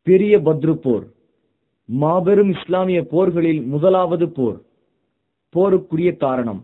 பெரிய பத்ரு போர் மாபெரும் இஸ்லாமிய போர்களில் முதலாவது போர் போருக்குரிய காரணம்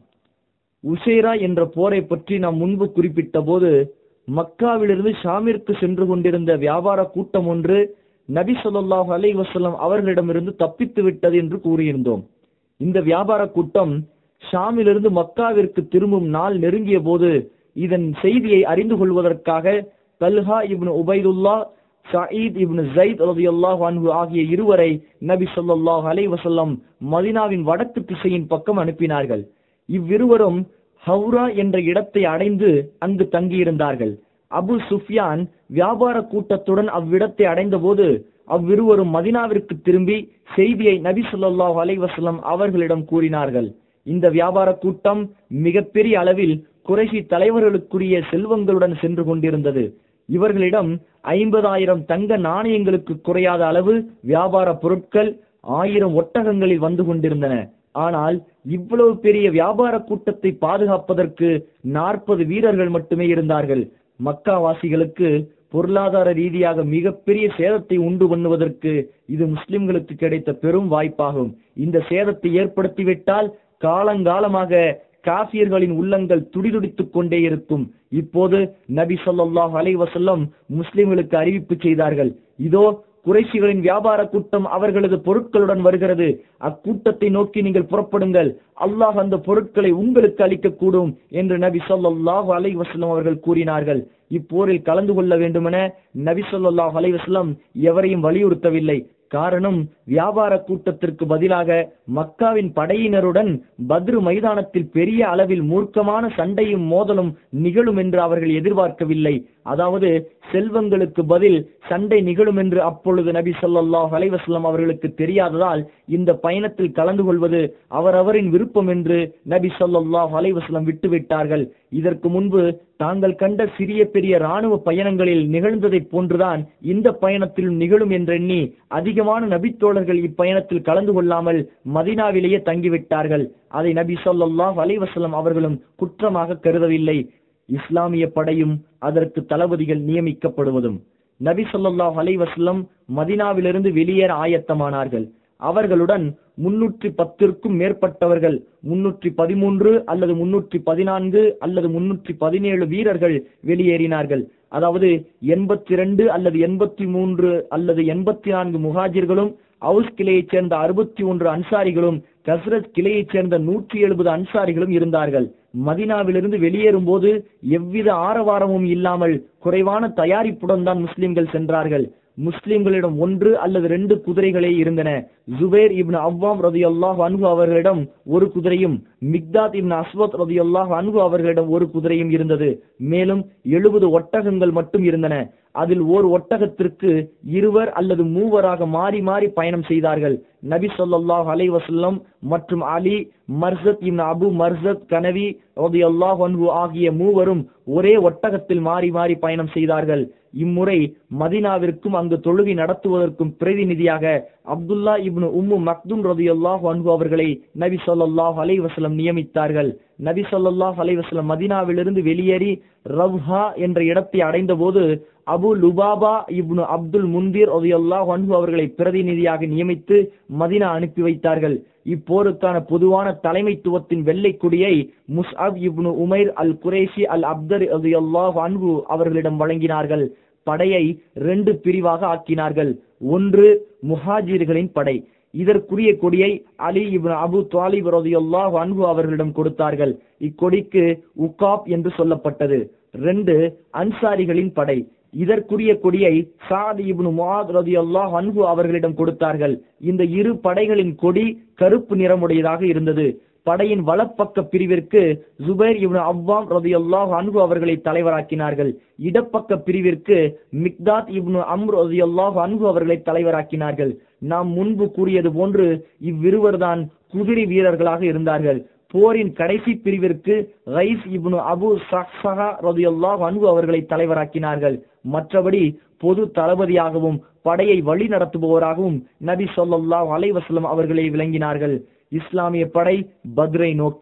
உசேரா என்ற போரை பற்றி நாம் முன்பு குறிப்பிட்ட போது மக்காவிலிருந்து ஷாமிற்கு சென்று கொண்டிருந்த வியாபார கூட்டம் ஒன்று நபி சொல்லாஹு அலை வசல்லம் அவர்களிடமிருந்து தப்பித்து விட்டது என்று கூறியிருந்தோம் இந்த வியாபார கூட்டம் ஷாமிலிருந்து மக்காவிற்கு திரும்பும் நாள் நெருங்கிய போது இதன் செய்தியை அறிந்து கொள்வதற்காக Talha ibn Ubaidullah Saeed ibn Zaid ரலியல்லாஹு அன்ஹு ஆகிய இருவரை நபி ஸல்லல்லாஹு அலைஹி வஸல்லம் மதீனாவின் வடக்கு திசையின் பக்கம் அனுப்பினார்கள் இவ்விருவரும் ஹவுரா என்ற இடத்தை அடைந்து அங்கு தங்கியிருந்தார்கள் அபு சுஃப்யான் வியாபார கூட்டத்துடன் அவ்விடத்தை அடைந்தபோது அவ்விருவரும் மதினாவிற்கு திரும்பி செய்தியை நபி ஸல்லல்லாஹு அலைஹி வஸல்லம் அவர்களிடம் கூறினார்கள் இந்த வியாபார கூட்டம் மிகப்பெரிய அளவில் குறைஷி தலைவர்களுக்குரிய செல்வங்களுடன் சென்று கொண்டிருந்தது இவர்களிடம் ஐம்பதாயிரம் தங்க நாணயங்களுக்கு குறையாத அளவு வியாபார பொருட்கள் ஆயிரம் ஒட்டகங்களில் வந்து கொண்டிருந்தன ஆனால் இவ்வளவு பெரிய வியாபார கூட்டத்தை பாதுகாப்பதற்கு நாற்பது வீரர்கள் மட்டுமே இருந்தார்கள் மக்காவாசிகளுக்கு பொருளாதார ரீதியாக மிகப்பெரிய சேதத்தை உண்டு பண்ணுவதற்கு இது முஸ்லிம்களுக்கு கிடைத்த பெரும் வாய்ப்பாகும் இந்த சேதத்தை ஏற்படுத்திவிட்டால் காலங்காலமாக காபியர்களின் உள்ளங்கள் துடிதுடித்துக் கொண்டே இருக்கும் இப்போது நபி ஸல்லல்லாஹு அலைஹி வஸல்லம் முஸ்லிம்களுக்கு அறிவிப்பு செய்தார்கள் இதோ குறைஷிகளின் வியாபார கூட்டம் அவர்களது பொருட்களுடன் வருகிறது அக்கூட்டத்தை நோக்கி நீங்கள் புறப்படுங்கள் அல்லாஹ் அந்த பொருட்களை உங்களுக்கு அளிக்கக்கூடும் என்று நபி ஸல்லல்லாஹு அலைஹி வஸல்லம் அவர்கள் கூறினார்கள் இப்போரில் கலந்து கொள்ள வேண்டுமென நபி ஸல்லல்லாஹு அலைஹி வஸல்லம் எவரையும் வலியுறுத்தவில்லை காரணம் வியாபார கூட்டத்திற்கு பதிலாக மக்காவின் படையினருடன் பத்ரு மைதானத்தில் பெரிய அளவில் மூர்க்கமான சண்டையும் மோதலும் நிகழும் என்று அவர்கள் எதிர்பார்க்கவில்லை அதாவது செல்வங்களுக்கு பதில் சண்டை நிகழும் என்று அப்பொழுது நபி ஸல்லல்லாஹு அலைஹி வஸல்லம் அவர்களுக்கு தெரியாததால் இந்த பயணத்தில் கலந்து கொள்வது அவரவரின் விருப்பம் என்று நபி ஸல்லல்லாஹு அலைஹி வஸல்லம் விட்டுவிட்டார்கள் இதற்கு முன்பு தாங்கள் கண்ட சிறிய பெரிய ராணுவ பயணங்களில் நிகழ்ந்ததைப் போன்றுதான் இந்த பயணத்திலும் நிகழும் என்றெண்ணி அதிகமான நபித்தோழர்கள் இப்பயணத்தில் கலந்து கொள்ளாமல் மதினாவிலேயே தங்கிவிட்டார்கள் அதை நபி ஸல்லல்லாஹு அலைஹி வஸல்லம் அவர்களும் குற்றமாக கருதவில்லை இஸ்லாமிய படையும் அதற்கு தளபதிகள் நியமிக்கப்படுவதும் நபி ஸல்லல்லாஹு அலைஹி வஸல்லம் மதினாவிலிருந்து வெளியேற ஆயத்தமானார்கள் அவர்களுடன் முன்னூற்றி பத்திற்கும் மேற்பட்டவர்கள் முன்னூற்றி பதிமூன்று அல்லது முன்னூற்றி பதினான்கு அல்லது முன்னூற்றி பதினேழு வீரர்கள் வெளியேறினார்கள் அதாவது எண்பத்தி இரண்டு அல்லது எண்பத்தி மூன்று அல்லது எண்பத்தி நான்கு முஹாஜிர்களும் அவுஸ் கிளையைச் சேர்ந்த அறுபத்தி ஒன்று அன்சாரிகளும் கஸ்ரத் கிளையைச் சேர்ந்த நூற்றி எழுபது அன்சாரிகளும் இருந்தார்கள் மதினாவிலிருந்து வெளியேறும் போது எவ்வித ஆரவாரமும் இல்லாமல் குறைவான தயாரிப்புடன் தான் முஸ்லிம்கள் சென்றார்கள் முஸ்லிம்களிடம் ஒன்று அல்லது ரெண்டு குதிரைகளே இருந்தன ஜுபேர் இப்னு அவ்வாம் ரதி அல்லாஹ் அன்ஹு அவர்களிடம் ஒரு குதிரையும் மிக்தாத் இப்னு அஸ்வத் ரதி அல்லாஹ் அன்ஹு அவர்களிடம் ஒரு குதிரையும் இருந்தது மேலும் எழுபது ஒட்டகங்கள் மட்டும் இருந்தன அதில் ஓர் ஒட்டகத்திற்கு இருவர் அல்லது மூவராக மாறி மாறி பயணம் செய்தார்கள் நபி ஸல்லல்லாஹு அலைஹி வஸல்லம் மற்றும் Ali Marthad ibn Abu Marthad Ghanawi ரலியல்லாஹு அன்ஹு ஆகிய மூவரும் ஒரே ஒட்டகத்தில் மாறி மாறி பயணம் செய்தார்கள் இம்முறை மதினாவிற்கும் அங்கு தொழுகை நடத்துவதற்கும் பிரதிநிதியாக அப்துல்லா இப்னு உம்மு மக்தும் ரதியல்லாஹு அன்ஹு அவர்களை நபி ஸல்லல்லாஹு அலைஹி வஸல்லம் நியமித்தார்கள் நபி ஸல்லல்லாஹு அலைஹி வஸல்லம் மதினாவிலிருந்து வெளியேறி ரவ்ஹா என்ற இடத்தை அடைந்தபோது Abu Lubaba ibn Abdul Mundhir ரதியல்லாஹு அன்ஹு அவர்களை பிரதிநிதியாக நியமித்து மதினா அனுப்பி வைத்தார்கள் இப்போருக்கான பொதுவான தலைமைத்துவத்தின் வெள்ளை கொடியை முஸ்அப் இப்னு உமைர் அல் குரேஷி அல் அப்தர் ரதியல்லாஹு அன்ஹு அவர்களிடம் வழங்கினார்கள் படையை ரெண்டு பிரிவாக ஆக்கினார்கள் ஒன்று முஹாஜிர்களின் படை இதற்குரிய கொடியை அலி இப்னு அபு தாலிப் ரதியல்லாஹு அன்ஹு அவர்களிடம் கொடுத்தார்கள் இக்கொடிக்கு உகாப் என்று சொல்லப்பட்டது ரெண்டு அன்சாரிகளின் படை இதற்குரிய கொடியை சாத் இப்னு முஆத் ரதியல்லாஹு அன்ஹு அவர்களிடம் கொடுத்தார்கள் இந்த இரு படைகளின் கொடி கருப்பு நிறமுடையதாக இருந்தது படையின் வலப்பக்க பிரிவிற்கு ஜுபைர் இப்னு அவ்வாம் ரதியல்லாஹு அன்ஹு அவர்களை தலைவராக்கினார்கள் இடப்பக்க பிரிவிற்கு மிக்தாத் இப்னு அம்ர் ரதியல்லாஹு அன்ஹு அவர்களை தலைவராக்கினார்கள் நாம் முன்பு கூறியது போன்று இவ்விருவர்தான் குதிரை வீரர்களாக இருந்தார்கள் போரின் கடைசி பிரிவிற்கு ரைஸ் இப்னு அபு சஹா ரதியல்லாஹு அன்ஹு அவர்களை தலைவராக்கினார்கள் மற்றபடி பொது தளபதியாகவும் படையை வழி நடத்துபவராகவும் நபி ஸல்லல்லாஹு அலைஹி வஸல்லம் அவர்களை விளங்கினார்கள் இஸ்லாமிய படை பத்ரை நோக்கி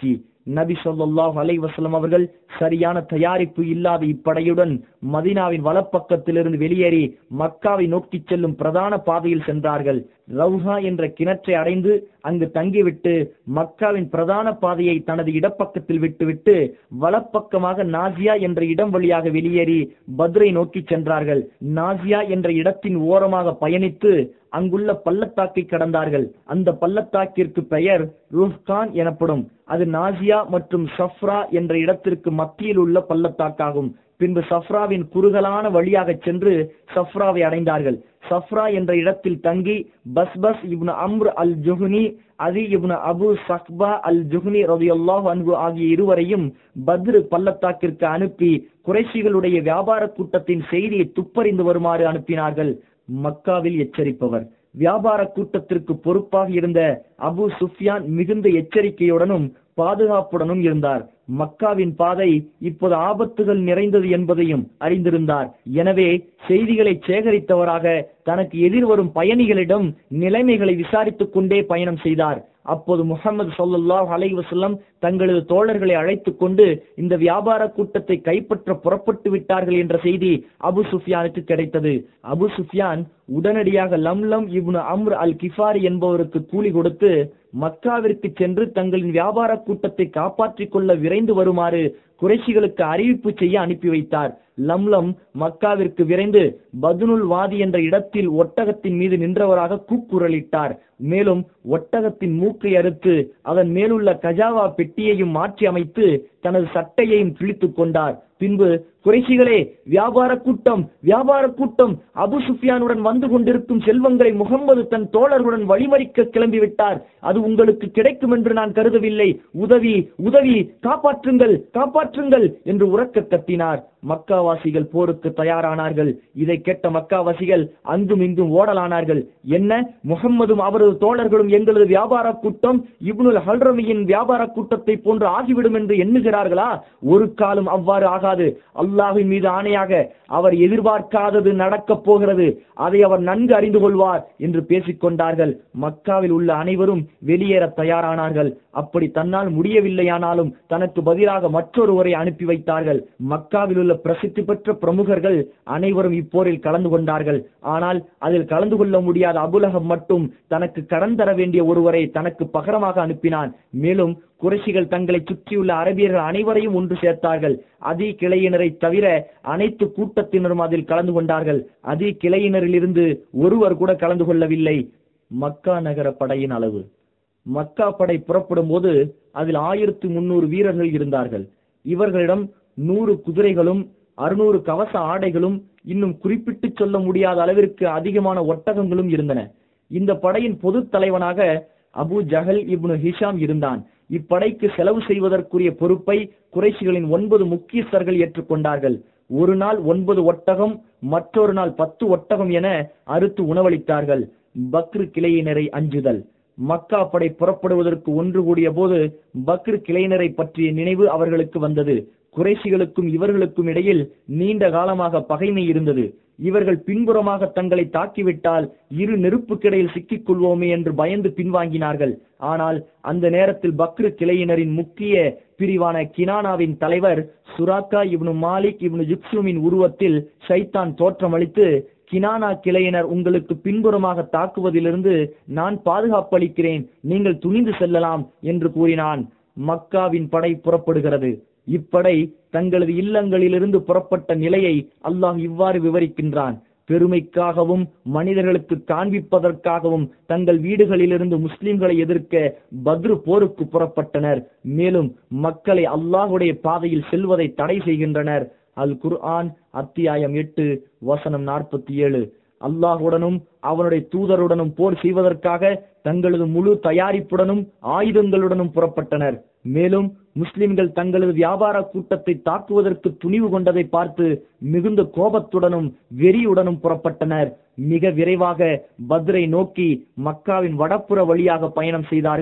நபி ஸல்லல்லாஹு அலைஹி வஸல்லம் அவர்கள் சரியான தயாரிப்பு இல்லாத இப்படையுடன் மதீனாவின் வலப்பக்கத்திலிருந்து வெளியேறி மக்காவை நோக்கி செல்லும் பிரதான பாதையில் சென்றார்கள் ரவுஹா என்ற கிணற்றை அடைந்து அங்கு தங்கிவிட்டு மக்காவின் பிரதான பாதையை தனது இடப்பக்கத்தில் விட்டுவிட்டு வலப்பக்கமாக நாசியா என்ற இடம் வழியாக வெளியேறி பத்ரை நோக்கி சென்றார்கள் நாசியா என்ற இடத்தின் ஓரமாக பயணித்து அங்குள்ள பள்ளத்தாக்கை கடந்தார்கள் அந்த பள்ளத்தாக்கிற்கு பெயர் ருஹ்கான் எனப்படும் அது நாசியா மற்றும் சஃப்ரா என்ற இடத்திற்கு மத்தியில் உள்ள பள்ளத்தாக்காகும் பின்பு சஃப்ராவின் குறுகலான வழியாக சென்று சஃப்ராவை அடைந்தார்கள் சஃப்ரா என்ற இடத்தில் தங்கி பஸ்பஸ் இப்னு அம்ர் அல் ஜுஹ்னி அதி இப்னு அபு சக்பா அல் ஜுஹ்னி ரலியல்லாஹு அன்ஹு ஆகிய இருவரையும் பத்ரு பள்ளத்தாக்கிற்கு அனுப்பி குறைஷிகளுடைய வியாபார கூட்டத்தின் செய்தியை துப்பறிந்து வருமாறு அனுப்பினார்கள் மக்காவில் எச்சரிப்பவர் வியாபார கூட்டத்திற்கு பொறுப்பாக இருந்த அபு சுஃபியான் மிகுந்த எச்சரிக்கையுடனும் பாதுகாப்புடனும் இருந்தார் மக்காவின் பாதை இப்போது ஆபத்துகள் நிறைந்தது என்பதையும் அறிந்திருந்தார் எனவே செய்திகளை சேகரித்தவராக தனக்கு எதிர்வரும் பயணிகளிடம் நிலைமைகளை விசாரித்துக் கொண்டே பயணம் செய்தார் அப்போது முகமது ஸல்லல்லாஹு அலைஹி வஸல்லம் தங்களது தோழர்களை அழைத்துக் கொண்டு இந்த வியாபார கூட்டத்தை கைப்பற்ற புறப்பட்டு விட்டார்கள் என்ற செய்தி அபு சுஃபியானுக்கு கிடைத்தது அபு சுஃபியான் உடனடியாக லம்லம் இப்னு அம்ர் அல் கிஃபாரி என்பவருக்கு கூலி கொடுத்து மக்காவிற்கு சென்று தங்களின் வியாபார கூட்டத்தை காப்பாற்றிக் கொள்ள விரைந்து வருமாறு குறைஷிகளுக்கு அறிவிப்பு செய்ய அனுப்பி வைத்தார் லம்லம் மக்காவிற்கு விரைந்து பதுனுல் வாதி என்ற இடத்தில் ஒட்டகத்தின் மீது நின்றவராக கூக்குரலிட்டார் மேலும் ஒட்டகத்தின் மூக்கை அறுத்து அதன் மேலுள்ள கஜாவா பெட்டியையும் மாற்றி அமைத்து தனது சட்டையையும் கிழித்துக் கொண்டார் பின்பு குறைஷிகளே வியாபார கூட்டம் வியாபார கூட்டம் அபு சுஃபியானுடன் வந்து கொண்டிருக்கும் செல்வங்களை முகம்மது தன் தோழர்களுடன் வழிமறிக்க கிளம்பிவிட்டார் அது உங்களுக்கு கிடைக்கும் என்று நான் கருதவில்லை உதவி உதவி காப்பாற்றுங்கள் காப்பாற்றுங்கள் என்று உறக்க கத்தினார் மக்காவாசிகள் போருக்கு தயாரானார்கள் இதை கேட்ட மக்காவாசிகள் அங்கும் இங்கும் ஓடலானார்கள் என்ன முகம்மதும் அவரது தோழர்களும் எங்களது வியாபார கூட்டம் இப்னுல் ஹல்ரமியின் வியாபார கூட்டத்தை போன்று ஆகிவிடும் என்று எண்ணுகிறார்களா ஒரு காலம் அவ்வாறு ஆகாது அல்லாஹின் மீது ஆணையாக அவர் எதிர்பார்க்காதது நடக்கப் போகிறது அதை அவர் நன்கு அறிந்து கொள்வார் என்று பேசிக் கொண்டார்கள் மக்காவில் உள்ள அனைவரும் வெளியேற தயாரானார்கள் அப்படி தன்னால் முடியவில்லையானாலும் தனக்கு பதிலாக மற்றொருவரை அனுப்பி வைத்தார்கள் மக்காவில் உள்ள பிரசித்தி பெற்ற பிரமுகர்கள் அனைவரும் இப்போரில் கலந்து கொண்டார்கள் ஆனால் அதில் கலந்து கொள்ள முடியாத அபுலகம் மட்டும் தனக்கு கடன் தர வேண்டிய ஒருவரை தனக்கு பகரமாக அனுப்பினான் மேலும் குறைஷிகள் தங்களை சுற்றியுள்ள அரபியர்கள் அனைவரையும் ஒன்று சேர்த்தார்கள் அதி கிளையினரை தவிர அனைத்து கூட்டத்தினரும் அதில் கலந்து கொண்டார்கள் அதி கிளையினரிலிருந்து ஒருவர் கூட கலந்து கொள்ளவில்லை மக்கா நகர படையின் அளவு மக்கா படை புறப்படும் போது அதில் ஆயிரத்து முன்னூறு வீரர்கள் இருந்தார்கள் இவர்களிடம் நூறு குதிரைகளும் அறுநூறு கவச ஆடைகளும் இன்னும் குறிப்பிட்டு சொல்ல முடியாத அளவிற்கு அதிகமான ஒட்டகங்களும் இருந்தன இந்த படையின் பொது தலைவனாக அபு ஜஹல் இப்னு ஹிஷாம் இருந்தான் இப்படைக்கு செலவு செய்வதற்குரிய பொறுப்பை குறைஷிகளின் ஒன்பது முக்கியஸ்தர்கள் ஏற்றுக்கொண்டார்கள் ஒரு நாள் ஒன்பது ஒட்டகம் மற்றொரு நாள் பத்து ஒட்டகம் என அறுத்து உணவளித்தார்கள் பக்ரு கிளையினரை அஞ்சுதல் மக்கா படை புறப்படுவதற்கு ஒன்று கூடிய போது பக்ரு கிளையினரை பற்றிய நினைவு அவர்களுக்கு வந்தது குறைஷிகளுக்கும் இவர்களுக்கும் இடையில் நீண்ட காலமாக பகைமை இருந்தது இவர்கள் பின்புறமாக தங்களை தாக்கிவிட்டால் இரு நெருப்புக்கிடையில் சிக்கிக் கொள்வோமே என்று பயந்து பின்வாங்கினார்கள் ஆனால் அந்த நேரத்தில் பக்ரு கிளையினரின் முக்கிய பிரிவான கினானாவின் தலைவர் சுராக்கா இப்னு மாலிக் இப்னு ஜுக்சுமின் உருவத்தில் ஷைத்தான் தோற்றமளித்து கினானா கிளையினர் உங்களுக்கு பின்புறமாக தாக்குவதிலிருந்து நான் பாதுகாப்பளிக்கிறேன் நீங்கள் துணிந்து செல்லலாம் என்று கூறினான் மக்காவின் படை புறப்படுகிறது இப்படை தங்களது இல்லங்களிலிருந்து புறப்பட்ட நிலையை அல்லாஹ் இவ்வாறு விவரிக்கின்றான் பெருமைக்காகவும் மனிதர்களுக்கு காண்பிப்பதற்காகவும் தங்கள் வீடுகளிலிருந்து முஸ்லிம்களை எதிர்க்க பத்ரு போருக்கு புறப்பட்டனர் மேலும் மக்களை அல்லாஹுடைய பாதையில் செல்வதை தடை செய்கின்றனர் அல் குர்ஆன் அத்தியாயம் எட்டு வசனம் நாற்பத்தி ஏழு அல்லாஹுடனும் அவனுடைய தூதருடனும் போர் செய்வதற்காக தங்களது முழு தயாரிப்புடனும் ஆயுதங்களுடனும் புறப்பட்டனர் மேலும் முஸ்லிம்கள் தங்களது வியாபார கூட்டத்தை தாக்குவதற்கு துணிவு கொண்டதை பார்த்து மிகுந்த கோபத்துடனும் வெறியுடனும் புறப்பட்டனர் மிக விரைவாக பத்ரை நோக்கி மக்காவின் வடப்புற வழியாக பயணம் செய்தார்கள்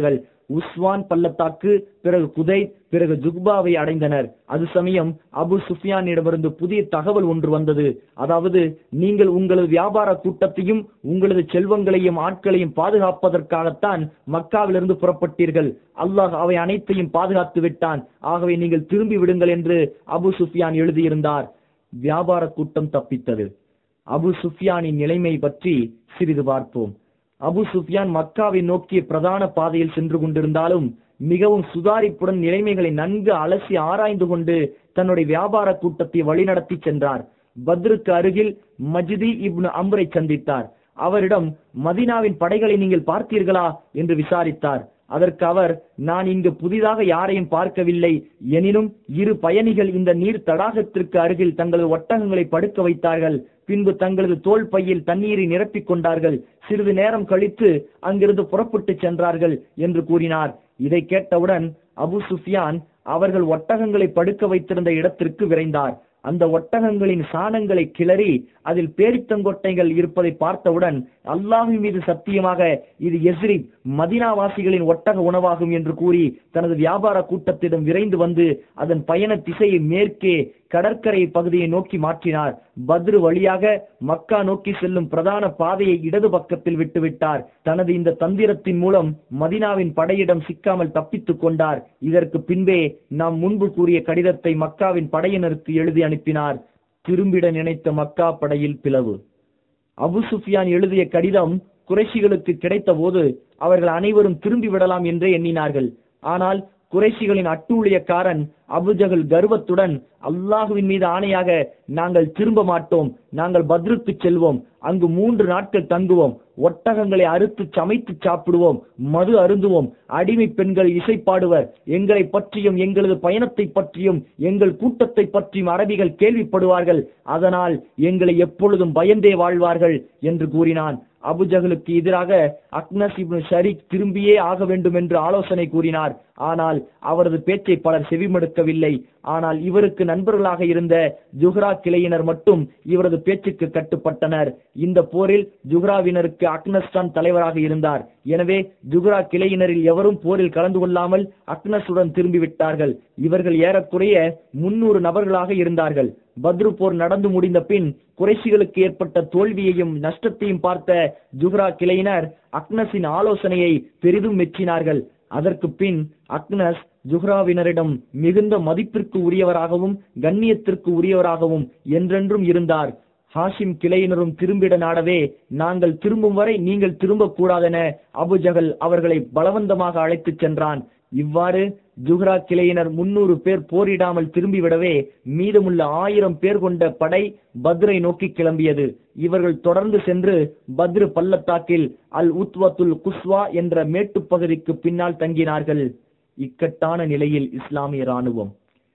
உஸ்வான் பள்ளத்தாக்கு பிறகு குதை பிறகு ஜுக்பாவை அடைந்தனர் அது சமயம் அபு சுஃபியானிடமிருந்து புதிய தகவல் ஒன்று வந்தது அதாவது நீங்கள் உங்களது வியாபார கூட்டத்தையும் உங்களது செல்வங்களையும் ஆட்களையும் பாதுகாப்பதற்காகத்தான் மக்காவிலிருந்து புறப்பட்டீர்கள் அல்லாஹ் அவை அனைத்தையும் பாதுகாத்து விட்டான் ஆகவே நீங்கள் திரும்பி விடுங்கள் என்று அபு சுஃபியான் எழுதியிருந்தார் வியாபார கூட்டம் தப்பித்தது அபு சுஃபியானின் நிலைமை பற்றி சிறிது பார்ப்போம் அபு சுஃபியான் மக்காவை நோக்கிய பிரதான பாதையில் சென்று கொண்டிருந்தாலும் மிகவும் சுதாரிப்புடன் நிலைமைகளை நன்கு அலசி ஆராய்ந்து கொண்டு தன்னுடைய வியாபார கூட்டத்தை வழிநடத்தி சென்றார் பத்ருக்கு அருகில் மஜ்தி இப்னு அம்ரை சந்தித்தார் அவரிடம் மதினாவின் படைகளை நீங்கள் பார்த்தீர்களா என்று விசாரித்தார் அதற்கு அவர் நான் இங்கு புதிதாக யாரையும் பார்க்கவில்லை எனினும் இரு பயணிகள் இந்த நீர் தடாகத்திற்கு அருகில் தங்களது ஒட்டகங்களை படுக்க வைத்தார்கள் பின்பு தங்களது தோல் பையில் தண்ணீரை நிரப்பிக் கொண்டார்கள் சிறிது நேரம் கழித்து அங்கிருந்து புறப்பட்டு சென்றார்கள் என்று கூறினார் இதை கேட்டவுடன் அபு சுஃபியான் அவர்கள் ஒட்டகங்களை படுக்க வைத்திருந்த இடத்திற்கு விரைந்தார் அந்த ஒட்டகங்களின் சாணங்களை கிளறி அதில் பேரித்தங்கொட்டைகள் இருப்பதை பார்த்தவுடன் அல்லாஹின் மீது சத்தியமாக இது எஸ்ரி மதினாவாசிகளின் ஒட்டக உணவாகும் என்று கூறி தனது வியாபார கூட்டத்திடம் விரைந்து வந்து அதன் பயண திசையை மேற்கே கடற்கரை பகுதியை நோக்கி மாற்றினார் பத்ரு வழியாக மக்கா நோக்கி செல்லும் பிரதான பாதையை இடது பக்கத்தில் விட்டுவிட்டார் தனது இந்த தந்திரத்தின் மூலம் மதினாவின் படையிடம் சிக்காமல் தப்பித்துக் கொண்டார் இதற்கு பின்பே நாம் முன்பு கூறிய கடிதத்தை மக்காவின் படையினருக்கு எழுதி அனுப்பினார் திரும்பிட நினைத்த மக்கா படையில் பிளவு அபு சுஃபியான் எழுதிய கடிதம் குறைஷிகளுக்கு கிடைத்த போது அவர்கள் அனைவரும் திரும்பி விடலாம் என்றே எண்ணினார்கள் ஆனால் குறைஷிகளின் அட்டூழியக்காரன் அபுஜகல் கர்வத்துடன் அல்லாஹுவின் மீது ஆணையாக நாங்கள் திரும்ப மாட்டோம் நாங்கள் பத்ருக்கு செல்வோம் அங்கு மூன்று நாட்கள் தங்குவோம் ஒட்டகங்களை அறுத்து சமைத்து சாப்பிடுவோம் மது அருந்துவோம் அடிமை பெண்கள் இசைப்பாடுவர் எங்களை பற்றியும் எங்களது பயணத்தை பற்றியும் எங்கள் கூட்டத்தை பற்றியும் அரபிகள் கேள்விப்படுவார்கள் அதனால் எங்களை எப்பொழுதும் பயந்தே வாழ்வார்கள் என்று கூறினான் அபுஜகலுக்கு எதிராக அக்னஸ் இப்னு ஷரீக் திரும்பியே ஆக வேண்டும் என்று ஆலோசனை கூறினார் ஆனால் அவரது பேச்சை பலர் செவிமடுக்கவில்லை ஆனால் இவருக்கு நண்பர்களாக இருந்த ஜுஹ்ரா கிளையினர் மட்டும் இவரது பேச்சுக்கு கட்டுப்பட்டனர் இந்த போரில் ஜுஹ்ராவினருக்கு அக்னஸ் தான் தலைவராக இருந்தார் எனவே ஜுஹ்ரா கிளையினரில் எவரும் போரில் கலந்து கொள்ளாமல் அக்னஸுடன் திரும்பி விட்டார்கள் இவர்கள் ஏறக்குறைய முன்னூறு நபர்களாக இருந்தார்கள் பத்ரு போர் நடந்து முடிந்த பின் குறைஷிகளுக்கு ஏற்பட்ட தோல்வியையும் நஷ்டத்தையும் பார்த்த ஜுஹ்ரா கிளையினர் அக்னஸின் ஆலோசனையை பெரிதும் மெச்சினார்கள் அதற்கு பின் அக்னஸ் ஜுஹ்ராவினரிடம் மிகுந்த மதிப்பிற்கு உரியவராகவும் கண்ணியத்திற்கு உரியவராகவும் என்றென்றும் இருந்தார் ஹாஷிம் கிளையினரும் திரும்பிட நாடவே நாங்கள் திரும்பும் வரை நீங்கள் திரும்பக் கூடாதென அபுஜகல் அவர்களை பலவந்தமாக அழைத்துச் சென்றான் இவ்வாறு ஜுஹ்ரா கிளையினர் முன்னூறு பேர் போரிடாமல் திரும்பிவிடவே மீதமுள்ள ஆயிரம் பேர் கொண்ட படை பத்ரை நோக்கி கிளம்பியது இவர்கள் தொடர்ந்து சென்று பத்ரு பள்ளத்தாக்கில் அல் உத்வத்துல் குஸ்வா என்ற மேட்டுப் பகுதிக்கு பின்னால் தங்கினார்கள் இக்கட்டான நிலையில் இஸ்லாமிய ராணுவம்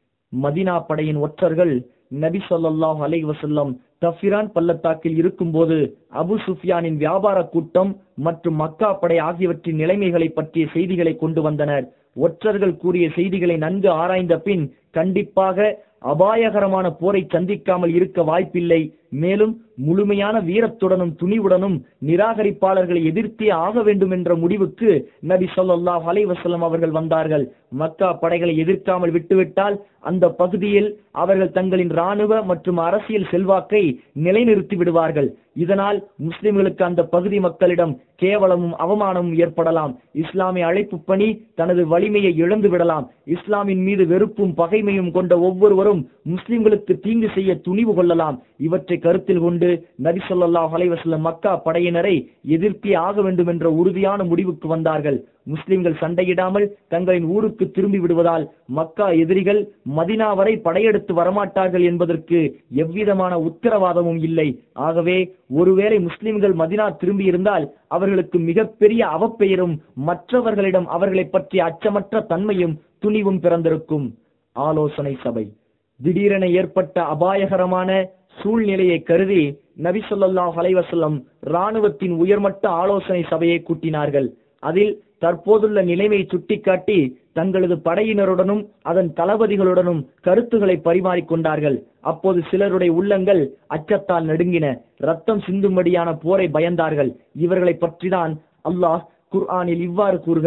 மதினா படையின் ஒற்றர்கள் நபி ஸல்லல்லாஹு அலைஹி வஸல்லம் தஃபிரான் பள்ளத்தாக்கில் இருக்கும்போது அபு சுஃபியானின் வியாபார கூட்டம் மற்றும் மக்கா படை ஆகியவற்றின் நிலைமைகளை பற்றிய செய்திகளை கொண்டு வந்தனர் ஒற்றர்கள் கூறிய செய்திகளை நன்கு ஆராய்ந்த பின் கண்டிப்பாக அபாயகரமான போரை சந்திக்காமல் இருக்க வாய்ப்பில்லை மேலும் முழுமையான வீரத்துடனும் துணிவுடனும் நிராகரிப்பாளர்களை எதிர்த்தே ஆக வேண்டும் என்ற முடிவுக்கு நபி ஸல்லல்லாஹு அலைஹி வஸல்லம் அவர்கள் வந்தார்கள் மக்கா படைகளை எதிர்க்காமல் விட்டுவிட்டால் அந்த பகுதியில் அவர்கள் தங்களின் ராணுவ மற்றும் அரசியல் செல்வாக்கை நிலைநிறுத்தி விடுவார்கள் இதனால் முஸ்லிம்களுக்கு அந்த பகுதி மக்களிடம் கேவலமும் அவமானமும் ஏற்படலாம் இஸ்லாமிய அழைப்பு பணி தனது வலிமையை இழந்து விடலாம் இஸ்லாமின் மீது வெறுப்பும் பகைமையும் கொண்ட ஒவ்வொருவரும் முஸ்லிம்களுக்கு தீங்கு செய்ய துணிவு கொள்ளலாம் இவற்றை கருத்தில் கொண்டு நபி ஸல்லல்லாஹு அலைஹி வஸல்லம் மக்கா படையினரை எதிர்த்தே ஆக வேண்டும் என்ற உறுதியான முடிவுக்கு வந்தார்கள் முஸ்லிம்கள் சண்டையிடாமல் தங்களின் ஊருக்கு திரும்பி விடுவதால் மக்கா எதிரிகள் மதினா வரை படையெடுத்து வரமாட்டார்கள் என்பதற்கு எவ்விதமான உத்தரவாதமும் இல்லை ஆகவே ஒருவேளை முஸ்லிம்கள் மதினா திரும்பி இருந்தால் அவர்களுக்கு மிகப்பெரிய அவப்பெயரும் மற்றவர்களிடம் அவர்களை பற்றிய அச்சமற்ற தன்மையும் துணிவும் பிறந்திருக்கும் ஆலோசனை சபை திடீரென ஏற்பட்ட அபாயகரமான சூழ்நிலையை கருதி நபி ஸல்லல்லாஹு அலைஹி வஸல்லம் ராணுவத்தின் உயர்மட்ட ஆலோசனை சபையை கூட்டினார்கள் அதில் தற்போதுள்ள நிலைமையை சுட்டிக்காட்டி தங்களது படையினருடனும் அதன் தளபதிகளுடனும் கருத்துக்களை பரிமாறிக்கொண்டார்கள் அப்போது சிலருடைய உள்ளங்கள் அச்சத்தால் நடுங்கின ரத்தம் சிந்தும்படியான போரை பயந்தார்கள் இவர்களை பற்றிதான் அல்லாஹ் குர்ஆனில் இவ்வாறு கூறுகிறான்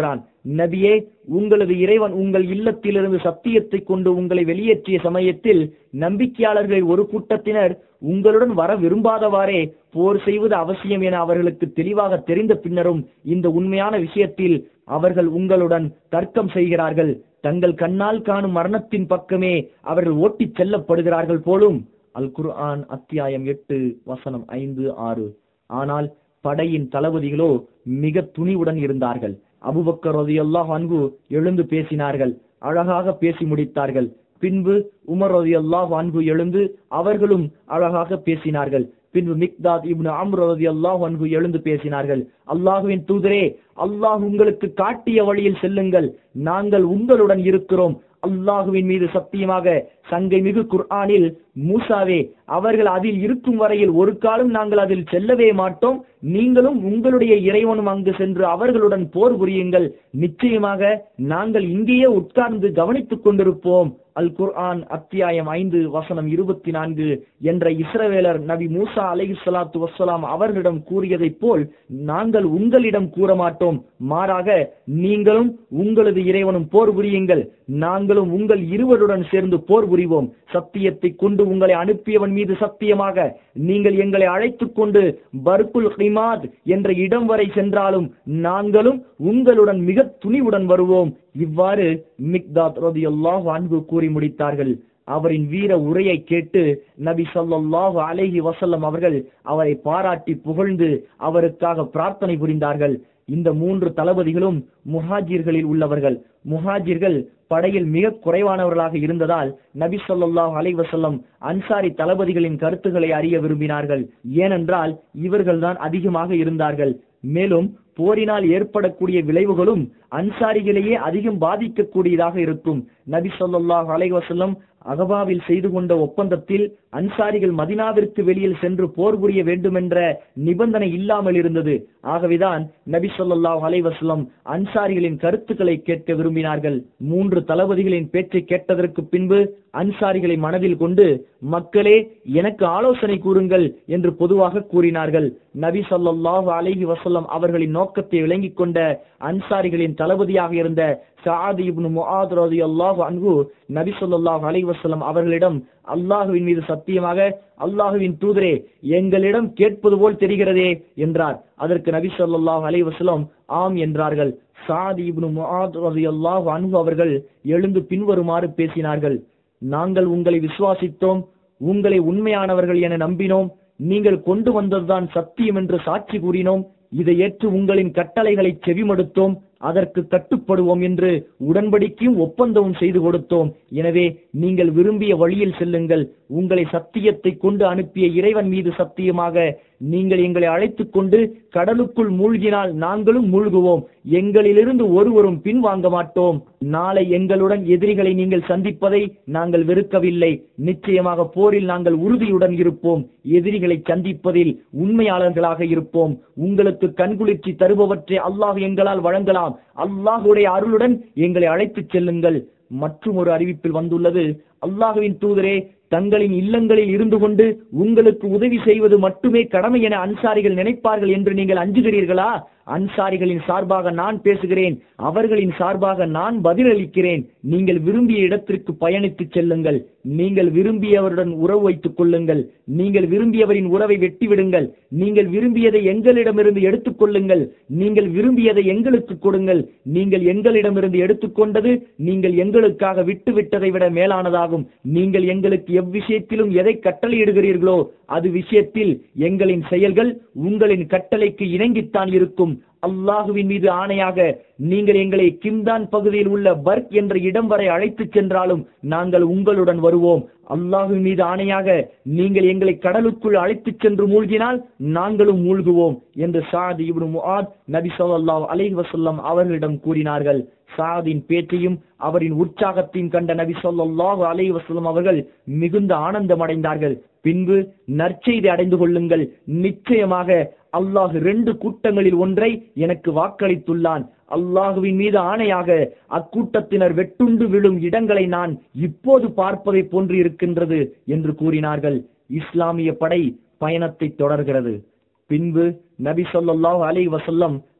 நபியே உங்களது இறைவன் உங்கள் இல்லத்திலிருந்து சத்தியத்தை கொண்டு உங்களை வெளியேற்றிய சமயத்தில் நம்பிக்கையாளர்களில் ஒரு கூட்டத்தினர் உங்களுடன் வர விரும்பாதவாறே போர் செய்வது அவசியம் என அவர்களுக்கு தெளிவாக தெரிந்த பின்னரும் இந்த உண்மையான விஷயத்தில் அவர்கள் உங்களுடன் தர்க்கம் செய்கிறார்கள் தங்கள் கண்ணால் காணும் மரணத்தின் பக்கமே அவர்கள் ஓட்டிச் செல்லப்படுகிறார்கள் போலும் அல் குர்ஆன் அத்தியாயம் எட்டு வசனம் ஐந்து ஆறு ஆனால் படையின் தளபதிகளோ மிக துணிவுடன் இருந்தார்கள் அபுபக்கர் ரதியல்லாஹ் அன்கு எழுந்து பேசினார்கள் அழகாக பேசி முடித்தார்கள் பின்பு உமர் ரதியல்லாஹ் அன்கு எழுந்து அவர்களும் அழகாக பேசினார்கள் பின்பு மிக்தாத் இப்னு அம்ர் ரதியல்லாஹ் அன்கு எழுந்து பேசினார்கள் அல்லாஹுவின் தூதரே அல்லாஹ் உங்களுக்கு காட்டிய வழியில் செல்லுங்கள் நாங்கள் உங்களுடன் இருக்கிறோம் அல்லாஹுவின் மீது சத்தியமாக சங்கை மிகு குர்ஆனில் மூசாவே அவர்கள் அதில் இருக்கும் வரையில் ஒரு காலம் நாங்கள் அதில் செல்லவே மாட்டோம் நீங்களும் உங்களுடைய இறைவனும் அங்கு சென்று அவர்களுடன் போர் புரியுங்கள் நிச்சயமாக நாங்கள் இங்கேயே உட்கார்ந்து கவனித்துக் கொண்டிருப்போம் அல் குர்ஆன் அத்தியாயம் ஐந்து வசனம் இருபத்தி நான்கு என்ற இஸ்ரவேலர் நபி மூசா அலைஹி ஸலாத்து வஸ்ஸலாம் அவர்களிடம் கூறியதைப் போல் நாங்கள் உங்களிடம் கூற மாட்டோம் மாறாக நீங்களும் உங்களது இறைவனும் போர் புரியுங்கள் நாங்களும் உங்கள் இருவருடன் சேர்ந்து போர் புரிவோம் சத்தியத்தை கொண்டு உங்களை அனுப்பியவன் மீது சத்தியமாக நீங்கள் எங்களை அழைத்துக் கொண்டு பர்குல் ஹிமாத் என்ற இடம் வரை சென்றாலும் நாங்களும் உங்களுடன் மிக துணிவுடன் வருவோம் இவ்வாறு மிக்தாத் ரதியல்லாஹு அன்பு கூறி முடித்தார்கள் அவரின் வீர உரையை கேட்டு நபி ஸல்லல்லாஹு அலைஹி வஸல்லம் அவர்கள் அவரை பாராட்டி புகழ்ந்து அவருக்காக பிரார்த்தனை புரிந்தார்கள் இந்த மூன்று தளபதிகளும் முஹாஜிர்களில் உள்ளவர்கள் முஹாஜிர்கள் படையில் மிக குறைவானவர்களாக இருந்ததால் நபி ஸல்லல்லாஹு அலைஹி வஸல்லம் அன்சாரி தளபதிகளின் கருத்துக்களை அறிய விரும்பினார்கள் ஏனென்றால் இவர்கள்தான் அதிகமாக இருந்தார்கள் மேலும் போரினால் ஏற்படக்கூடிய விளைவுகளும் அன்சாரிகளையே அதிகம் பாதிக்கக்கூடியதாக இருக்கும் நபி ஸல்லல்லாஹு அலைஹி வஸல்லம் அகபாவில் செய்து கொண்ட ஒப்பந்தத்தில் அன்சாரிகள் மதினாவிற்கு வெளியில் சென்று போர் புரிய வேண்டுமென்ற நிபந்தனை இல்லாமல் இருந்தது ஆகவேதான் நபி ஸல்லல்லாஹு அலைஹி வஸல்லம் அன்சாரிகளின் கருத்துக்களை கேட்க விரும்பினார்கள் மூன்று தளபதிகளின் பேச்சை கேட்டதற்கு பின்பு அன்சாரிகளை மனதில் கொண்டு மக்களே எனக்கு ஆலோசனை கூறுங்கள் என்று பொதுவாக கூறினார்கள் நபி ஸல்லல்லாஹு அலைஹி வஸல்லம் அவர்களின் நோக்கத்தை விளங்கிக் கொண்ட அன்சாரிகளின் தளபதியாக இருந்த சஆத் இப்னு முஆத் ரலியல்லாஹு அன்ஹு நபி ஸல்லல்லாஹு அலைஹி வஸல்லம் அவர்களிடம் அல்லாஹுவின் மீது சத்தியமாக அல்லாஹுவின் தூதரே எங்களிடம் கேட்பது போல் தெரிகிறதே என்றார் அதற்கு நபி ஸல்லல்லாஹு அலைஹி வஸல்லம் ஆம் என்றார்கள் சாத் இப்னு முஆத் ரலியல்லாஹு அன்ஹு அவர்கள் எழுந்து பின்வருமாறு பேசினார்கள் நாங்கள் உங்களை விசுவாசித்தோம் உங்களை உண்மையானவர்கள் என நம்பினோம் நீங்கள் கொண்டு வந்ததுதான் சத்தியம் என்று சாட்சி கூறினோம் இதை ஏற்று உங்களின் கட்டளைகளை செவிமடுத்தோம் அதற்கு கட்டுப்படுவோம் என்று உடன்படிக்கையும் ஒப்பந்தமும் செய்து கொடுத்தோம் எனவே நீங்கள் விரும்பிய வழியில் செல்லுங்கள் உங்களை சத்தியத்தை கொண்டு அனுப்பிய இறைவன் மீது சத்தியமாக நீங்கள் எங்களை அழைத்துக் கொண்டு கடலுக்குள் மூழ்கினால் நாங்களும் மூழ்குவோம் எங்களிலிருந்து ஒருவரும் பின்வாங்க மாட்டோம் நாளை எங்களுடன் எதிரிகளை நீங்கள் சந்திப்பதை நாங்கள் வெறுக்கவில்லை நிச்சயமாக போரில் நாங்கள் உறுதியுடன் இருப்போம் எதிரிகளை சந்திப்பதில் உண்மையாளர்களாக இருப்போம் உங்களுக்கு கண்குளிர்ச்சி தருபவற்றை அல்லாஹ் எங்களால் வழங்கலாம் அல்லாஹுடைய அருளுடன் எங்களை அழைத்துச் செல்லுங்கள் மற்றும் ஒரு அறிவிப்பில் வந்துள்ளது அல்லாஹுவின் தூதரே தங்களின் இல்லங்களில் இருந்து கொண்டு உங்களுக்கு உதவி செய்வது மட்டுமே கடமை என அன்சாரிகள் நினைப்பார்கள் என்று நீங்கள் அஞ்சுகிறீர்களா அன்சாரிகளின் சார்பாக நான் பேசுகிறேன் அவர்களின் சார்பாக நான் பதிலளிக்கிறேன் நீங்கள் விரும்பிய இடத்திற்கு பயணித்துச் செல்லுங்கள் நீங்கள் விரும்பியவருடன் உறவு வைத்துக் கொள்ளுங்கள் நீங்கள் விரும்பியவரின் உறவை வெட்டிவிடுங்கள் நீங்கள் விரும்பியதை எங்களிடமிருந்து எடுத்துக் கொள்ளுங்கள் நீங்கள் விரும்பியதை எங்களுக்கு கொடுங்கள் நீங்கள் எங்களிடமிருந்து எடுத்துக்கொண்டது நீங்கள் எங்களுக்காக விட்டுவிட்டதை விட மேலானதாகும் நீங்கள் எங்களுக்கு எவ்விஷயத்திலும் எதை கட்டளையிடுகிறீர்களோ அது விஷயத்தில் எங்களின் செயல்கள் உங்களின் கட்டளைக்கு இணங்கித்தான் இருக்கும் அல்லாஹுவின் மீது ஆணையாக நீங்கள் எங்களை கிம்தான் பகுதியில் உள்ள பர்க் என்ற இடம் வரை அழைத்துச் சென்றாலும் நாங்கள் உங்களுடன் வருவோம் அல்லாஹுவின் மீது ஆணையாக நீங்கள் எங்களை கடலுக்குள் அழைத்துச் சென்று மூழ்கினால் நாங்களும் மூழ்குவோம் என்று சாத் இப்னு முஆத் நபி ஸல்லல்லாஹு அலைஹி வஸல்லம் அவர்களிடம் கூறினார்கள் சாதின் பேச்சையும் அவரின் உற்சாகத்தையும் கண்ட நபி ஸல்லல்லாஹு அலைஹி வஸல்லம் அவர்கள் மிகுந்த ஆனந்தம் அடைந்தார்கள் பின்பு நற்செய்தி அடைந்து கொள்ளுங்கள் நிச்சயமாக அல்லாஹ் ரெண்டு கூட்டங்களில் ஒன்றை எனக்கு வாக்களித்துள்ளான் அல்லாஹுவின் மீது ஆணையாக அக்கூட்டத்தினர் வெட்டுண்டு விழும் இடங்களை நான் இப்போது பார்ப்பதை போன்று இருக்கின்றது என்று கூறினார்கள் இஸ்லாமிய படை பயணத்தை தொடர்கிறது பின்பு நபி ஸல்லல்லாஹு அலைஹி வஸல்லம்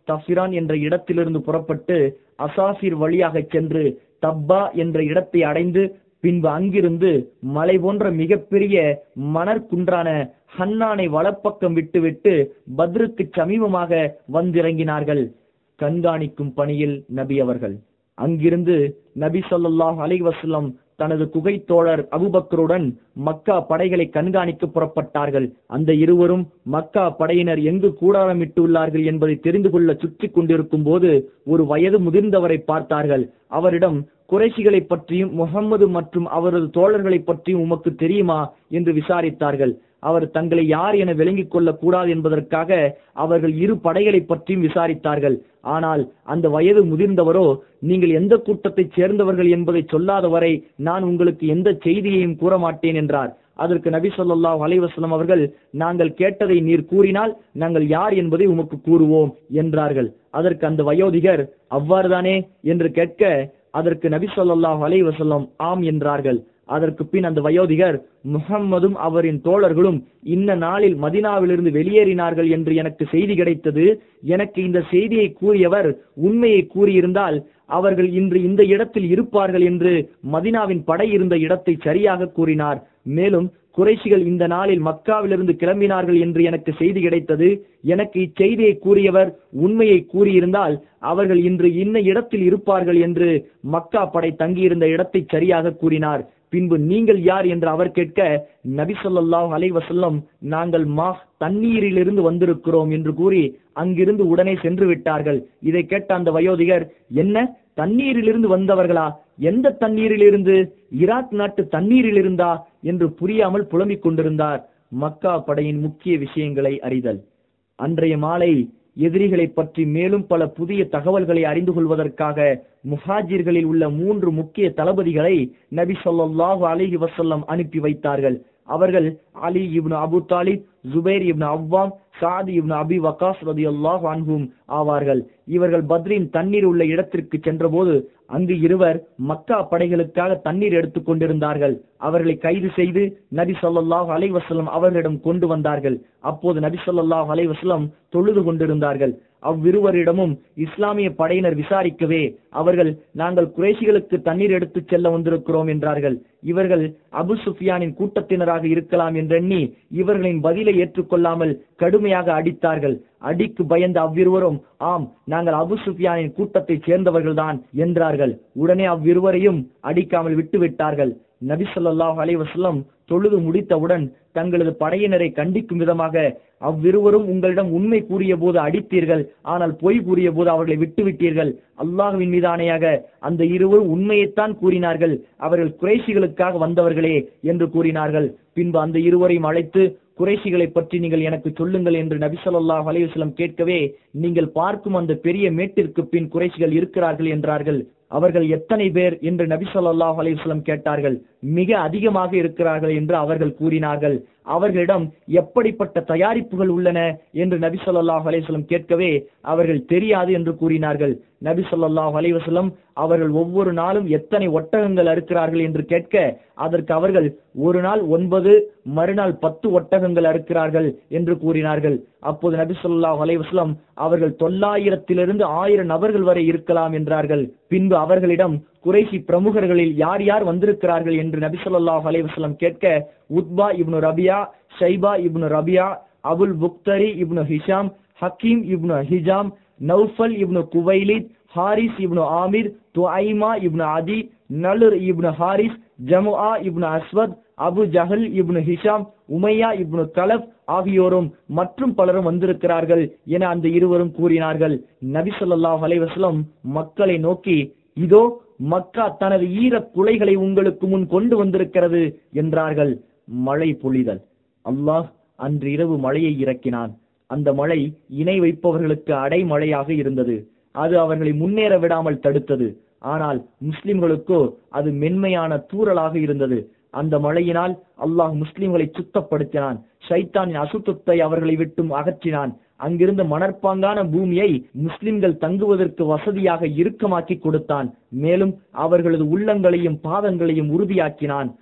தஃபிரான் என்ற இடத்திலிருந்து புறப்பட்டு அசாசிர் வழியாக சென்று தப்பா என்ற இடத்தை அடைந்து பின்பு அங்கிருந்து மலை போன்ற மிகப்பெரிய மணற்குன்றான ஹன்னானை வலப்பக்கம் விட்டுவிட்டு பத்ருக்கு சமீபமாக வந்திறங்கினார்கள் கண்காணிக்கும் பணியில் நபி அவர்கள் அங்கிருந்து நபி ஸல்லல்லாஹு அலைஹி வஸல்லம் தனது குகை தோழர் அபுபக்கருடன் மக்கா படைகளை கண்காணிக்க புறப்பட்டார்கள் அந்த இருவரும் மக்கா படையினர் எங்கு கூடாரமிட்டுள்ளார்கள் என்பதை தெரிந்து கொள்ள சுற்றி கொண்டிருக்கும் போது ஒரு வயது முதிர்ந்தவரை பார்த்தார்கள் அவரிடம் குறைஷிகளை பற்றியும் முகம்மது மற்றும் அவரது தோழர்களை பற்றியும் உமக்கு தெரியுமா என்று விசாரித்தார்கள் அவர் தங்களை யார் என விளங்கிக் கொள்ளக் கூடாது என்பதற்காக அவர்கள் இரு படைகளை பற்றியும் விசாரித்தார்கள் ஆனால் அந்த வயது முதிர்ந்தவரோ நீங்கள் எந்த கூட்டத்தைச் சேர்ந்தவர்கள் என்பதை சொல்லாத வரை நான் உங்களுக்கு எந்த செய்தியையும் கூற மாட்டேன் என்றார் அதற்கு நபி ஸல்லல்லாஹு அலைஹி வஸல்லம் அவர்கள் நாங்கள் கேட்டதை நீர் கூறினால் நாங்கள் யார் என்பதை உமக்கு கூறுவோம் என்றார்கள் அதற்கு அந்த வயோதிகர் அவ்வாறுதானே என்று கேட்க அதற்கு நபி ஸல்லல்லாஹு அலைஹி வஸல்லம் ஆம் என்றார்கள் அதற்கு பின் அந்த வயோதிகர் முஹம்மதும் அவரின் தோழர்களும் இன்ன நாளில் மதினாவிலிருந்து வெளியேறினார்கள் என்று எனக்கு செய்தி கிடைத்தது எனக்கு இந்த செய்தியை கூறியவர் உண்மையை கூறியிருந்தால் அவர்கள் இன்று இந்த இடத்தில் இருப்பார்கள் என்று மதினாவின் படை இருந்த இடத்தை சரியாக கூறினார் மேலும் குறைஷிகள் இந்த நாளில் மக்காவிலிருந்து கிளம்பினார்கள் என்று எனக்கு செய்தி கிடைத்தது எனக்கு இச்செய்தியை கூறியவர் உண்மையை கூறியிருந்தால் அவர்கள் இன்று இன்ன இடத்தில் இருப்பார்கள் என்று மக்கா படை தங்கியிருந்த இடத்தை சரியாக கூறினார் பின்பு நீங்கள் யார் என்று அவர் கேட்க நபி ஸல்லல்லாஹு அலைஹி வஸல்லம் நாங்கள் மா தண்ணீரிலிருந்து வந்திருக்கிறோம் என்று கூறி அங்கிருந்து உடனே சென்று விட்டார்கள் இதை கேட்ட அந்த வயோதிகர் என்ன தண்ணீரிலிருந்து வந்தவர்களா எந்த தண்ணீரிலிருந்து ஈராக் நாட்டு தண்ணீரில் இருந்தா என்று புரியாமல் புலம்பிக் கொண்டிருந்தார் மக்கா படையின் முக்கிய விஷயங்களை அறிதல் அன்றைய மாலை எதிரிகளை பற்றி மேலும் பல புதிய தகவல்களை அறிந்து கொள்வதற்காக முஹாஜிர்களில் உள்ள மூன்று முக்கிய தளபதிகளை நபி ஸல்லல்லாஹு அலைஹி வஸல்லம் அனுப்பி வைத்தார்கள் அவர்கள் அலி இப்னு அபு தாலிப் ஜுபைர் இப்னு அவ்வாம் சாத் இப்னு அபி வகாஸ் ரதியல்லாஹு அன்ஹும் ஆவார்கள் இவர்கள் பத்ரின் தண்ணீர் உள்ள இடத்திற்கு சென்றபோது அங்கு இருவர் மக்கா படைகளுக்காக தண்ணீர் எடுத்துக் கொண்டிருந்தார்கள் அவர்களை கைது செய்து நபி ஸல்லல்லாஹு அலைஹி வஸல்லம் அவர்களிடம் கொண்டு வந்தார்கள் அப்போது நபி ஸல்லல்லாஹு அலைஹி வஸல்லம் தொழுது கொண்டிருந்தார்கள் அவ்விருவரிடமும் இஸ்லாமிய படையினர் விசாரிக்கவே அவர்கள் நாங்கள் குறைஷிகளுக்கு தண்ணீர் எடுத்துச் செல்ல வந்திருக்கிறோம் என்றார்கள் இவர்கள் அபு சுஃபியானின் கூட்டத்தினராக இருக்கலாம் என்றெண்ணி இவர்களின் பதிலை ஏற்றுக்கொள்ளாமல் கடுமையாக அடித்தார்கள் அடிக்கு பயந்த அவ்விருவரும் ஆம் நாங்கள் அபு சுஃபியானின் கூட்டத்தைச் சேர்ந்தவர்கள்தான் என்றார்கள் உடனே அவ்விருவரையும் அடிக்காமல் விட்டு விட்டார்கள் நபி ஸல்லல்லாஹு அலைஹி வஸல்லம் தொழுது முடித்தவுடன் தங்களது படையினரை கண்டிக்கும் விதமாக அவ்விருவரும் உங்களிடம் உண்மை கூறிய போது அடித்தீர்கள் ஆனால் பொய் கூறிய போது அவர்களை விட்டுவிட்டீர்கள் அல்லாஹுவின் மீதானையாக அந்த இருவரும் உண்மையைத்தான் கூறினார்கள் அவர்கள் குறைஷிகளுக்காக வந்தவர்களே என்று கூறினார்கள் பின்பு அந்த இருவரையும் அழைத்து குறைஷிகளை பற்றி நீங்கள் எனக்கு சொல்லுங்கள் என்று நபி ஸல்லல்லாஹு அலைஹி வஸல்லம் கேட்கவே நீங்கள் பார்க்கும் அந்த பெரிய மேட்டிற்கு பின் குறைஷிகள் இருக்கிறார்கள் என்றார்கள் அவர்கள் எத்தனை பேர் என்று நபி ஸல்லல்லாஹு அலைஹி வஸல்லம் கேட்டார்கள் மிக அதிகமாக இருக்கிறார்கள் என்று அவர்கள் கூறினார்கள் அவர்களிடம் எப்படிப்பட்ட தயாரிப்புகள் உள்ளன என்று நபி ஸல்லல்லாஹு அலைஹி வஸல்லம் கேட்கவே அவர்கள் தெரியாது என்று கூறினார்கள் நபி ஸல்லல்லாஹு அலைஹி வஸல்லம் அவர்கள் ஒவ்வொரு நாளும் எத்தனை ஒட்டகங்கள் அறுக்கிறார்கள் என்று கேட்க அதற்கு அவர்கள் ஒரு நாள் ஒன்பது மறுநாள் பத்து ஒட்டகங்கள் அறுக்கிறார்கள் என்று கூறினார்கள் அப்போது நபி ஸல்லல்லாஹு அலைஹி வஸல்லம் அவர்கள் தொள்ளாயிரத்திலிருந்து ஆயிரம் நபர்கள் வரை இருக்கலாம் என்றார்கள் பின்பு அவர்களிடம் குறைசி பிரமுகர்களில் யார் யார் வந்திருக்கிறார்கள் என்று நபி ஸல்லல்லாஹு அலைஹி வஸல்லம் கேட்க Utba ibn Rabia Shaiba ibn Rabia Abul Bakhtari ibn Hisham Hakeem ibn Hizam Naufal ibn Khuwailid Harith ibn Amir Tuaima ibn Adi Nadr ibn Harith Zamaa ibn Aswad Abu Jahl ibn Hisham Umayya ibn Khalaf ஆகியோரும் மற்றும் பலரும் வந்திருக்கிறார்கள் என அந்த இருவரும் கூறினார்கள் நபி ஸல்லல்லாஹு அலைஹி வஸல்லம் மக்களை நோக்கி இதோ மக்கா தனது ஈரக் குலைகளை உங்களுக்கு முன் கொண்டு வந்திருக்கிறது என்றார்கள் மழை பொழிதல் அல்லாஹ் அன்று இரவு மழையை இறக்கினான் அந்த மழை இணை வைப்பவர்களுக்கு அடைமழையாக இருந்தது அது அவர்களை முன்னேற விடாமல் தடுத்தது ஆனால் முஸ்லிம்களுக்கோ அது மென்மையான தூறலாக இருந்தது அந்த மழையினால் அல்லாஹ் முஸ்லிம்களை சுத்தப்படுத்தினான் ஷைத்தானின் அசுத்தத்தை அவர்களை விட்டும் அகற்றினான் அங்கிருந்த மணற்பாங்கான பூமியை முஸ்லிம்கள் தங்குவதற்கு வசதியாக இறுக்கமாக்கி கொடுத்தான் மேலும் அவர்களது உள்ளங்களையும் பாதங்களையும் உறுதியாக்கினான்